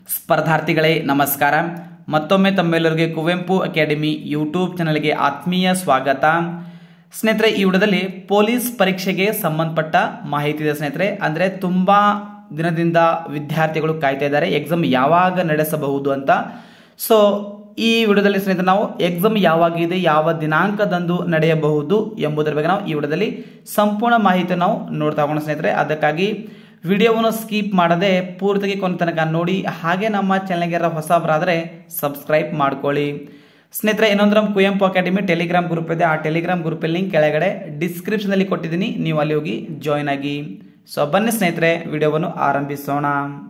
ಸ್ಪರ್ಧಾರ್ಥಿಗಳೇ ನಮಸ್ಕಾರ ಮತ್ತೊಮ್ಮೆ ತಮ್ಮೆಲ್ಲರಿಗೆ Kuvempu academy YouTube ಚಾನಲ್ಗೆ ಆತ್ಮೀಯ ಸ್ವಾಗತ ಸ್ನೇಹಿತರೆ ಈ ವಿಡಿಯೋದಲ್ಲಿ ಪೊಲೀಸ್ ಪರೀಕ್ಷೆಗೆ ಸಂಬಂಧಪಟ್ಟ ಮಾಹಿತಿ ಇದೆ ಸ್ನೇಹಿತರೆ ಅಂದರೆ ತುಂಬ ದಿನದಿಂದ ವಿದ್ಯಾರ್ಥಿಗಳು ಕಾಯ್ತಾ ಇದ್ದಾರೆ ಎಕ್ಸಾಮ್ ಯಾವಾಗ ನಡೆಸಬಹುದು ಅಂತ ಸೊ ಈ ವಿಡಿಯೋದಲ್ಲಿ ಸ್ನೇಹಿತರೆ ನಾವು ಎಕ್ಸಾಮ್ ಯಾವಾಗಿದೆ ಯಾವ ದಿನಾಂಕದಂದು ನಡೆಯಬಹುದು ಎಂಬುದರ ಬಗ್ಗೆ ನಾವು ಈ ವಿಡಿಯೋದಲ್ಲಿ ಸಂಪೂರ್ಣ ಮಾಹಿತಿ ನಾವು ನೋಡ್ತಾ ಹೋಗೋಣ ಸ್ನೇಹಿತರೆ ಅದಕ್ಕಾಗಿ ವಿಡಿಯೋವನ್ನು ಸ್ಕಿಪ್ ಮಾಡದೆ ಪೂರ್ತಿಗೆ ಕೊನೆ ತನಕ ನೋಡಿ ಹಾಗೆ ನಮ್ಮ ಚಾನಲ್ಗೆ ಯಾರು ಹೊಸಬರಾದರೆ ಸಬ್ಸ್ಕ್ರೈಬ್ ಮಾಡ್ಕೊಳ್ಳಿ ಸ್ನೇಹಿತರೆ ಇನ್ನೊಂದು ನಮ್ಮ ಕುವೆಂಪು ಅಕಾಡೆಮಿ ಟೆಲಿಗ್ರಾಮ್ ಗ್ರೂಪ್ ಇದೆ ಆ ಟೆಲಿಗ್ರಾಮ್ ಗ್ರೂಪ್ ಲಿಂಕ್ ಕೆಳಗಡೆ ಡಿಸ್ಕ್ರಿಪ್ಷನಲ್ಲಿ ಕೊಟ್ಟಿದ್ದೀನಿ ನೀವು ಅಲ್ಲಿ ಹೋಗಿ ಜಾಯ್ನ್ ಆಗಿ ಸೊ ಬನ್ನಿ ಸ್ನೇಹಿತರೆ ವಿಡಿಯೋವನ್ನು ಆರಂಭಿಸೋಣ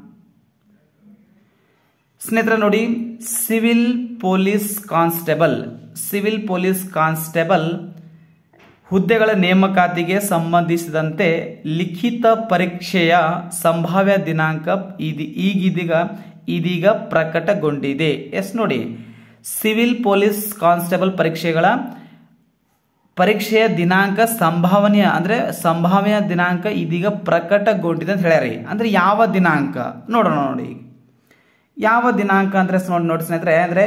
ಸ್ನೇಹಿತರೆ ನೋಡಿ civil police constable civil police constable ಹುದ್ದೆಗಳ ನೇಮಕಾತಿಗೆ ಸಂಬಂಧಿಸಿದಂತೆ ಲಿಖಿತ ಪರೀಕ್ಷೆಯ ಸಂಭಾವ್ಯ ದಿನಾಂಕ ಇದು ಈಗಿದೀಗ ಇದೀಗ ಪ್ರಕಟಗೊಂಡಿದೆ ಎಸ್ ನೋಡಿ ಸಿವಿಲ್ ಪೊಲೀಸ್ ಕಾನ್ಸ್ಟೇಬಲ್ ಪರೀಕ್ಷೆಗಳ ಪರೀಕ್ಷೆಯ ದಿನಾಂಕ ಸಂಭಾವನೆಯ ಅಂದರೆ ಸಂಭಾವ್ಯ ದಿನಾಂಕ ಇದೀಗ ಪ್ರಕಟಗೊಂಡಿದೆ ಅಂತ ಹೇಳ್ಯಾರಿ ಅಂದರೆ ಯಾವ ದಿನಾಂಕ ನೋಡೋಣ ನೋಡಿ ಯಾವ ದಿನಾಂಕ ಅಂದರೆ ನೋಡಿ ನೋಡಿ ಸ್ನೇಹಿತರೆ ಅಂದರೆ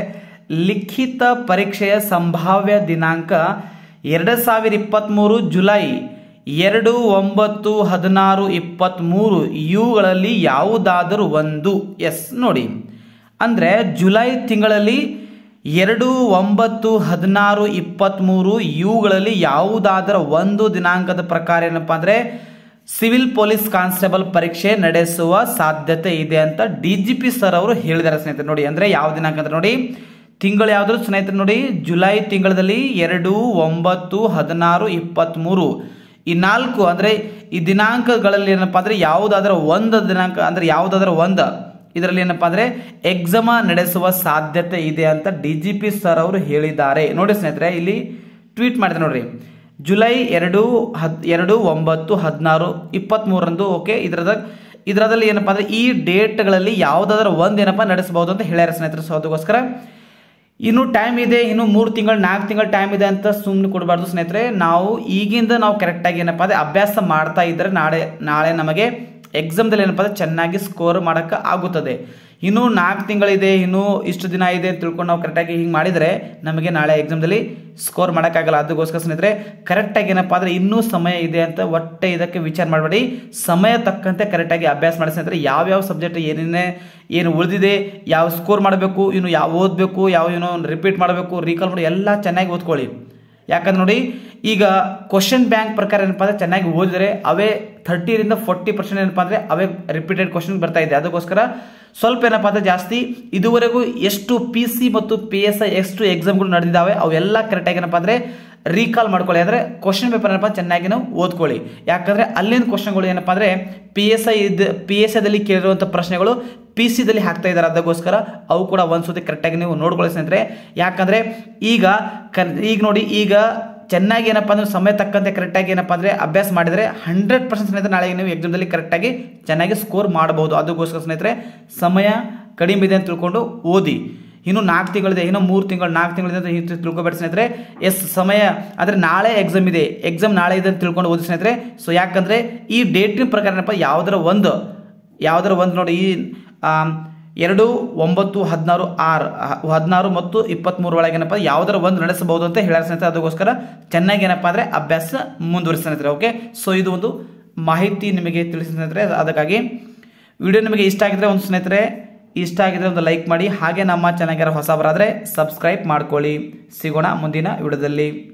ಲಿಖಿತ ಪರೀಕ್ಷೆಯ ಸಂಭಾವ್ಯ ದಿನಾಂಕ ಎರಡು ಸಾವಿರ ಇಪ್ಪತ್ತ್ಮೂರು ಜುಲೈ ಎರಡು ಒಂಬತ್ತು ಹದಿನಾರು ಇಪ್ಪತ್ತ್ಮೂರು ಇವುಗಳಲ್ಲಿ ಯಾವುದಾದರೂ ಒಂದು ಎಸ್ ನೋಡಿ ಅಂದರೆ ಜುಲೈ ತಿಂಗಳಲ್ಲಿ ಎರಡು ಒಂಬತ್ತು ಹದಿನಾರು ಇಪ್ಪತ್ತ್ಮೂರು ಇವುಗಳಲ್ಲಿ ಯಾವುದಾದರೂ ಒಂದು ದಿನಾಂಕದ ಪ್ರಕಾರ ಏನಪ್ಪ ಅಂದರೆ ಸಿವಿಲ್ ಪೊಲೀಸ್ ಕಾನ್ಸ್ಟೇಬಲ್ ಪರೀಕ್ಷೆ ನಡೆಸುವ ಸಾಧ್ಯತೆ ಇದೆ ಅಂತ ಡಿ ಜಿ ಪಿ ಸರ್ ಅವರು ಹೇಳಿದ್ದಾರೆ ಸ್ನೇಹಿತರೆ ನೋಡಿ ಅಂದರೆ ಯಾವ ದಿನಾಂಕ ಅಂತ ನೋಡಿ ತಿಂಗಳು ಯಾವುದು ಸ್ನೇಹಿತರೆ ನೋಡಿ ಜುಲೈ ತಿಂಗಳಲ್ಲಿ ಎರಡು ಒಂಬತ್ತು ಹದಿನಾರು ಇಪ್ಪತ್ತ್ಮೂರು ಈ ನಾಲ್ಕು ಅಂದರೆ ಈ ದಿನಾಂಕಗಳಲ್ಲಿ ಏನಪ್ಪ ಅಂದರೆ ಯಾವುದಾದ್ರೂ ಒಂದು ದಿನಾಂಕ ಅಂದರೆ ಯಾವುದಾದ್ರೂ ಒಂದು ಇದರಲ್ಲಿ ಏನಪ್ಪ ಅಂದರೆ ಎಕ್ಸಾಮ ನಡೆಸುವ ಸಾಧ್ಯತೆ ಇದೆ ಅಂತ ಡಿ ಜಿ ಪಿ ಸರ್ ಅವರು ಹೇಳಿದ್ದಾರೆ ನೋಡಿ ಸ್ನೇಹಿತರೆ ಇಲ್ಲಿ ಟ್ವೀಟ್ ಮಾಡಿದೆ ನೋಡ್ರಿ ಜುಲೈ ಎರಡು ಹದ್ ಎರಡು ಒಂಬತ್ತು ಹದಿನಾರು ಇಪ್ಪತ್ತ್ಮೂರರಂದು ಓಕೆ ಇದರದ ಇದರದಲ್ಲಿ ಏನಪ್ಪ ಅಂದರೆ ಈ ಡೇಟ್ಗಳಲ್ಲಿ ಯಾವುದಾದ್ರೂ ಒಂದು ಏನಪ್ಪ ನಡೆಸಬಹುದು ಅಂತ ಹೇಳ್ಯಾರ ಸ್ನೇಹಿತರೆ ಸೊ ಅದಕ್ಕೋಸ್ಕರ ಇನ್ನು ಟೈಮ್ ಇದೆ ಇನ್ನು ಮೂರು ತಿಂಗಳು ನಾಲ್ಕು ತಿಂಗಳು ಟೈಮ್ ಇದೆ ಅಂತ ಸುಮ್ಮನೆ ಕೊಡಬಾರ್ದು ಸ್ನೇಹಿತರೆ ನಾವು ಈಗಿಂದ ನಾವು ಕರೆಕ್ಟಾಗಿ ಏನಪ್ಪ ಅಂದರೆ ಅಭ್ಯಾಸ ಮಾಡ್ತಾ ಇದ್ದರೆ ನಾಳೆ ನಾಳೆ ನಮಗೆ ಎಕ್ಸಾಮ್ದಲ್ಲಿ ಏನಪ್ಪ ಅಂದರೆ ಚೆನ್ನಾಗಿ ಸ್ಕೋರ್ ಮಾಡೋಕ್ಕೆ ಆಗುತ್ತದೆ ಇನ್ನೂ ನಾಲ್ಕು ತಿಂಗಳಿದೆ ಇನ್ನೂ ಇಷ್ಟು ದಿನ ಇದೆ ಅಂತ ತಿಳ್ಕೊಂಡು ನಾವು ಕರೆಕ್ಟಾಗಿ ಹಿಂಗೆ ಮಾಡಿದರೆ ನಮಗೆ ನಾಳೆ ಎಕ್ಸಾಮ್ದಲ್ಲಿ ಸ್ಕೋರ್ ಮಾಡೋಕ್ಕಾಗಲ್ಲ ಅದಕ್ಕೋಸ್ಕರ ಸ್ನೇಹಿತರೆ ಕರೆಕ್ಟಾಗಿ ಏನಪ್ಪ ಅಂದರೆ ಇನ್ನೂ ಸಮಯ ಇದೆ ಅಂತ ಒಟ್ಟೆ ಇದಕ್ಕೆ ವಿಚಾರ ಮಾಡಬೇಡಿ ಸಮಯ ತಕ್ಕಂತೆ ಕರೆಕ್ಟಾಗಿ ಅಭ್ಯಾಸ ಮಾಡಿ ಸ್ನೇಹಿತರೆ ಯಾವ್ಯಾವ ಸಬ್ಜೆಕ್ಟ್ ಏನೇನೇ ಏನು ಉಳಿದಿದೆ ಯಾವ ಸ್ಕೋರ್ ಮಾಡಬೇಕು ಇನ್ನು ಯಾವ ಓದಬೇಕು ಯಾವ ಏನೋ ರಿಪೀಟ್ ಮಾಡಬೇಕು ರೀಕಾಲ್ ಮಾಡಿ ಎಲ್ಲ ಚೆನ್ನಾಗಿ ಓದ್ಕೊಳ್ಳಿ ಯಾಕಂದ್ರೆ ನೋಡಿ ಈಗ ಕ್ವಶನ್ ಬ್ಯಾಂಕ್ ಪ್ರಕಾರ ಏನಪ್ಪ ಅಂದರೆ ಚೆನ್ನಾಗಿ ಓದಿದರೆ ಅವೇ ಥರ್ಟಿರಿಂದ ಫೋರ್ಟಿ ಪರ್ಸೆಂಟ್ ಏನಪ್ಪ ಅಂದರೆ ಅವೇ ರಿಪೀಟೆಡ್ ಕ್ವಶನ್ ಬರ್ತಾ ಇದೆ ಅದಕ್ಕೋಸ್ಕರ ಸ್ವಲ್ಪ ಏನಪ್ಪ ಅಂದರೆ ಜಾಸ್ತಿ ಇದುವರೆಗೂ ಎಷ್ಟು ಪಿ ಸಿ ಮತ್ತು ಪಿ ಎಸ್ ಐ ಎಷ್ಟು ಎಕ್ಸಾಮ್ಗಳು ನಡೆದಿದ್ದಾವೆ ಅವೆಲ್ಲ ಕರೆಕ್ಟಾಗಿ ಏನಪ್ಪ ಅಂದರೆ ರೀಕಾಲ್ ಮಾಡ್ಕೊಳ್ಳಿ ಅಂದರೆ ಕ್ವಶನ್ ಪೇಪರ್ ಏನಪ್ಪ ಚೆನ್ನಾಗಿ ನಾವು ಓದ್ಕೊಳ್ಳಿ ಯಾಕಂದರೆ ಅಲ್ಲಿನ ಕ್ವಶನ್ಗಳು ಏನಪ್ಪ ಅಂದರೆ ಪಿ ಎಸ್ ಐ ಇದು ಪಿ ಎಸ್ ಐದಲ್ಲಿ ಕೇಳಿರುವಂಥ ಪ್ರಶ್ನೆಗಳು ಪಿ ಸಿದಲ್ಲಿ ಹಾಕ್ತಾ ಇದ್ದಾರೆ ಅದಕ್ಕೋಸ್ಕರ ಅವು ಕೂಡ ಒಂದು ಸತಿ ಕರೆಕ್ಟಾಗಿ ನೀವು ನೋಡ್ಕೊಳ್ಳಿ ಸ್ನೇಹಿತರೆ ಯಾಕಂದರೆ ಈಗ ಕರ್ ಈಗ ನೋಡಿ ಈಗ ಚೆನ್ನಾಗಿ ಏನಪ್ಪ ಅಂದ್ರೆ ಸಮಯ ತಕ್ಕಂತೆ ಕರೆಕ್ಟಾಗಿ ಏನಪ್ಪ ಅಂದರೆ ಅಭ್ಯಾಸ ಮಾಡಿದರೆ ಹಂಡ್ರೆಡ್ ಪರ್ಸೆಂಟ್ ಸ್ನೇಹಿತರೆ ನಾಳೆ ನೀವು ಎಕ್ಸಾಮ್ದಲ್ಲಿ ಕರೆಕ್ಟಾಗಿ ಚೆನ್ನಾಗಿ ಸ್ಕೋರ್ ಮಾಡಬಹುದು ಅದಕ್ಕೋಸ್ಕರ ಸ್ನೇಹಿತರೆ ಸಮಯ ಕಡಿಮೆ ಇದೆ ಅಂತ ತಿಳ್ಕೊಂಡು ಓದಿ ಇನ್ನು ನಾಲ್ಕು ತಿಂಗಳಿದೆ ಇನ್ನೂ ಮೂರು ತಿಂಗಳು ನಾಲ್ಕು ತಿಂಗಳಿದೆ ಅಂತ ತಿಳ್ಕೊಬೇಡಿ ಸ್ನೇಹಿತರೆ ಎಸ್ ಸಮಯ ಅಂದರೆ ನಾಳೆ ಎಕ್ಸಾಮ್ ಇದೆ ಎಕ್ಸಾಮ್ ನಾಳೆ ಇದೆ ಅಂತ ತಿಳ್ಕೊಂಡು ಓದಿ ಸ್ನೇಹಿತರೆ ಸೊ ಯಾಕಂದರೆ ಈ ಡೇಟಿನ ಪ್ರಕಾರ ಏನಪ್ಪ ಯಾವುದರ ಒಂದು ಯಾವುದರ ಒಂದು ನೋಡಿ ಈ ಎರಡು ಒಂಬತ್ತು ಹದಿನಾರು ಆರು ಹದಿನಾರು ಮತ್ತು ಇಪ್ಪತ್ತ್ಮೂರು ಒಳಗೆ ಏನಪ್ಪ ಯಾವುದರ ಒಂದು ನಡೆಸಬಹುದು ಅಂತ ಹೇಳ್ಯಾರ ಸ್ನೇಹಿತರೆ ಅದಕ್ಕೋಸ್ಕರ ಚೆನ್ನಾಗಿ ಏನಪ್ಪ ಅಂದರೆ ಅಭ್ಯಾಸ ಮುಂದುವರಿಸಿ ಸ್ನೇಹಿತರೆ ಓಕೆ ಸೊ ಇದು ಒಂದು ಮಾಹಿತಿ ನಿಮಗೆ ತಿಳಿಸಿ ಸ್ನೇಹಿತರೆ ಅದಕ್ಕಾಗಿ ವಿಡಿಯೋ ನಿಮಗೆ ಇಷ್ಟ ಆಗಿದ್ರೆ ಒಂದು ಸ್ನೇಹಿತರೆ ಇಷ್ಟ ಆಗಿದ್ರೆ ಒಂದು ಲೈಕ್ ಮಾಡಿ ಹಾಗೆ ನಮ್ಮ ಚಾನಲ್ಗೆ ಹೊಸಬರಾದರೆ ಸಬ್ಸ್ಕ್ರೈಬ್ ಮಾಡ್ಕೊಳ್ಳಿ ಸಿಗೋಣ ಮುಂದಿನ ವಿಡಿಯೋದಲ್ಲಿ